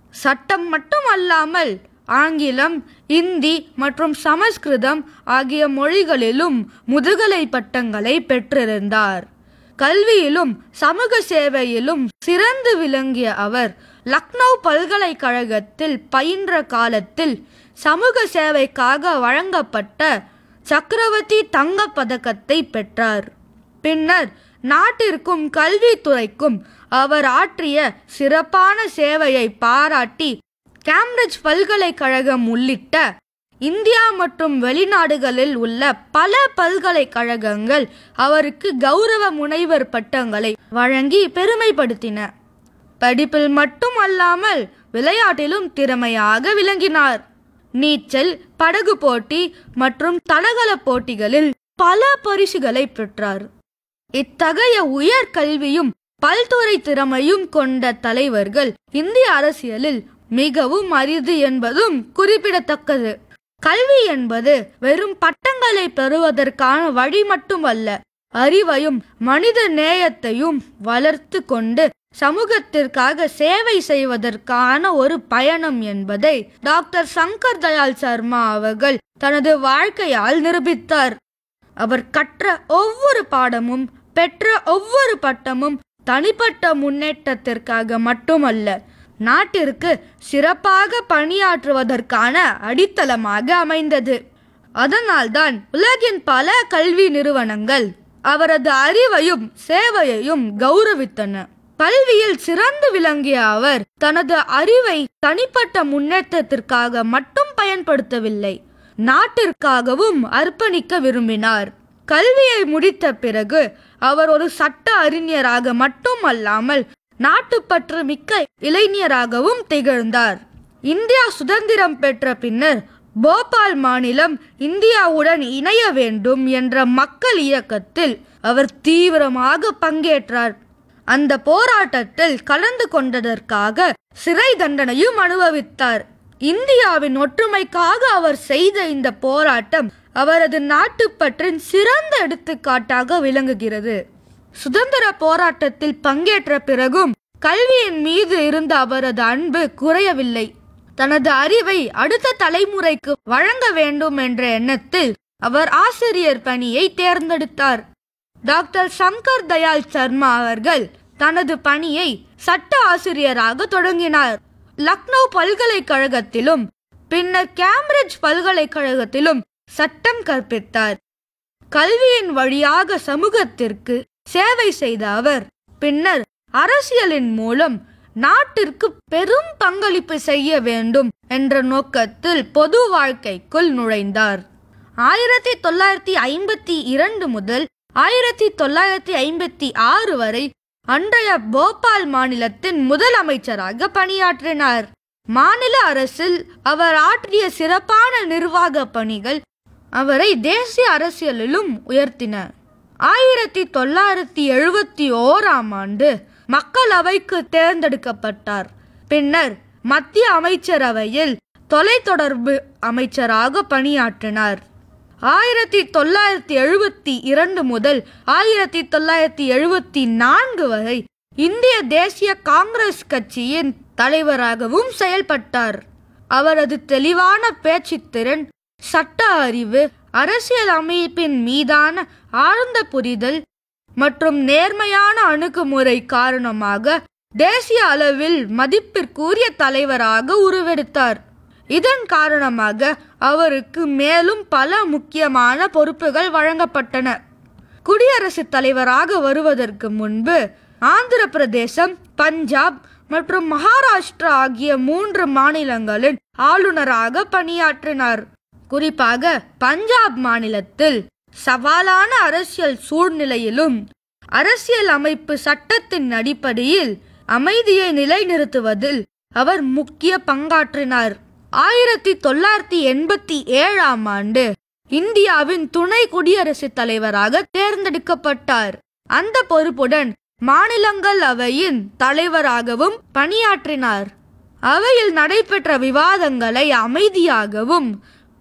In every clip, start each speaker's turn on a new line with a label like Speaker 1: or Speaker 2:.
Speaker 1: சட்டம் மட்டும் அல்லாமல் ஆங்கிலம் இந்தி மற்றும் சமஸ்கிருதம் ஆகிய மொழிகளிலும் முதுகலை பட்டங்களை பெற்றிருந்தார் கல்வியிலும் சமூக சேவையிலும் சிறந்து விளங்கிய அவர் லக்னோ பல்கலைக்கழகத்தில் பயின்ற காலத்தில் சமூக சேவைக்காக வழங்கப்பட்ட சக்கரவர்த்தி தங்கப் பதக்கத்தை பெற்றார் பின்னர் நாட்டிற்கும் கல்வித்துறைக்கும் அவர் ஆற்றிய சிறப்பான சேவையை பாராட்டி கேம்பிரிட்ஜ் பல்கலைக்கழகம் உள்ளிட்ட இந்தியா மற்றும் வெளிநாடுகளில் உள்ள பல பல்கலைக்கழகங்கள் அவருக்கு கௌரவ முனைவர் பட்டங்களை வழங்கி பெருமைப்படுத்தின படிப்பில் மட்டும் அல்லாமல் விளையாட்டிலும் திறமையாக விளங்கினார் நீச்சல் படகு போட்டி மற்றும் தடகள போட்டிகளில் பல பரிசுகளை பெற்றார் இத்தகைய உயர் கல்வியும் பல்துறை திறமையும் கொண்ட தலைவர்கள் இந்திய அரசியலில் மிகவும் அரிது என்பதும் குறிப்பிடத்தக்கது கல்வி என்பது வெறும் பட்டங்களை பெறுவதற்கான வழி மட்டுமல்ல அறிவையும் மனித நேயத்தையும் வளர்த்து கொண்டு சமூகத்திற்காக சேவை செய்வதற்கான ஒரு பயணம் என்பதை டாக்டர் சங்கர் தயாள் சர்மா அவர்கள் தனது வாழ்க்கையால் நிரூபித்தார் அவர் கற்ற ஒவ்வொரு பாடமும் பெற்ற ஒவ்வொரு பட்டமும் தனிப்பட்ட முன்னேற்றத்திற்காக மட்டுமல்ல நாட்டிற்கு சிறப்பாக பணியாற்றுவதற்கான அடித்தளமாக அமைந்தது அதனால்தான் உலகின் பல கல்வி நிறுவனங்கள் அவரது அறிவையும் சேவையையும் கௌரவித்தன கல்வியில் சிறந்து விளங்கிய அவர் தனது அறிவை தனிப்பட்ட முன்னேற்றத்திற்காக மட்டும் பயன்படுத்தவில்லை நாட்டிற்காகவும் அர்ப்பணிக்க விரும்பினார் கல்வியை முடித்த பிறகு அவர் ஒரு சட்ட அறிஞராக மட்டும் அல்லாமல் நாட்டுப்பற்று மிக்க இளைஞராகவும் திகழ்ந்தார் இந்தியா சுதந்திரம் பெற்ற பின்னர் போபால் மாநிலம் இந்தியாவுடன் இணைய வேண்டும் என்ற மக்கள் இயக்கத்தில் அவர் தீவிரமாக பங்கேற்றார் அந்த போராட்டத்தில் கலந்து கொண்டதற்காக சிறை தண்டனையும் அனுபவித்தார் இந்தியாவின் ஒற்றுமைக்காக அவர் செய்த இந்த போராட்டம் அவரது நாட்டுப்பற்றின் சிறந்த எடுத்துக்காட்டாக விளங்குகிறது சுதந்திர போராட்டத்தில் பங்கேற்ற பிறகும் கல்வியின் மீது இருந்த அவரது அன்பு குறையவில்லை தனது அறிவை அடுத்த தலைமுறைக்கு வழங்க வேண்டும் என்ற எண்ணத்தில் அவர் ஆசிரியர் பணியை தேர்ந்தெடுத்தார் டாக்டர் சங்கர் தயாள் சர்மா அவர்கள் தனது பணியை சட்ட ஆசிரியராக தொடங்கினார் லக்னோ பல்கலைக்கழகத்திலும் பின்னர் கேம்பிரிட்ஜ் பல்கலைக்கழகத்திலும் சட்டம் கற்பித்தார் கல்வியின் வழியாக சமூகத்திற்கு சேவை செய்த அவர் பின்னர் அரசியலின் மூலம் நாட்டிற்கு பெரும் பங்களிப்பு செய்ய வேண்டும் என்ற நோக்கத்தில் பொது வாழ்க்கைக்குள் நுழைந்தார் ஆயிரத்தி தொள்ளாயிரத்தி ஐம்பத்தி இரண்டு முதல் ஆயிரத்தி தொள்ளாயிரத்தி ஐம்பத்தி ஆறு வரை அன்றைய போபால் மாநிலத்தின் முதலமைச்சராக பணியாற்றினார் மாநில அரசில் அவர் ஆற்றிய சிறப்பான நிர்வாக பணிகள் அவரை தேசிய அரசியலிலும் உயர்த்தின ஆயிரத்தி தொள்ளாயிரத்தி எழுபத்தி ஓராம் ஆண்டு மக்களவைக்கு தேர்ந்தெடுக்கப்பட்டார் பின்னர் மத்திய அமைச்சரவையில் தொலைத்தொடர்பு அமைச்சராக பணியாற்றினார் ஆயிரத்தி தொள்ளாயிரத்தி எழுபத்தி இரண்டு முதல் ஆயிரத்தி தொள்ளாயிரத்தி எழுபத்தி நான்கு வரை இந்திய தேசிய காங்கிரஸ் கட்சியின் தலைவராகவும் செயல்பட்டார் அவரது தெளிவான பேச்சுத்திறன் சட்ட அறிவு அரசியல் அமைப்பின் மீதான ஆழ்ந்த புரிதல் மற்றும் நேர்மையான அணுகுமுறை காரணமாக தேசிய அளவில் மதிப்பிற்குரிய தலைவராக உருவெடுத்தார் இதன் காரணமாக அவருக்கு மேலும் பல முக்கியமான பொறுப்புகள் வழங்கப்பட்டன குடியரசுத் தலைவராக வருவதற்கு முன்பு ஆந்திர பிரதேசம் பஞ்சாப் மற்றும் மகாராஷ்டிரா ஆகிய மூன்று மாநிலங்களின் ஆளுநராக பணியாற்றினார் குறிப்பாக பஞ்சாப் மாநிலத்தில் சவாலான அரசியல் சூழ்நிலையிலும் அரசியல் அமைப்பு சட்டத்தின் அடிப்படையில் அமைதியை நிலைநிறுத்துவதில் அவர் முக்கிய பங்காற்றினார் ஆயிரத்தி தொள்ளாயிரத்தி எண்பத்தி ஏழாம் ஆண்டு இந்தியாவின் துணை குடியரசுத் தலைவராக தேர்ந்தெடுக்கப்பட்டார் அந்த பொறுப்புடன் மாநிலங்களவையின் தலைவராகவும் பணியாற்றினார் அவையில் நடைபெற்ற விவாதங்களை அமைதியாகவும்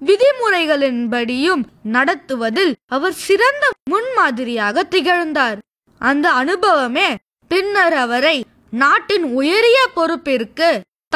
Speaker 1: விதிமுறைகளின்படியும் நடத்துவதில் அவர் சிறந்த முன்மாதிரியாக திகழ்ந்தார் அந்த அனுபவமே பின்னர் அவரை நாட்டின் உயரிய பொறுப்பிற்கு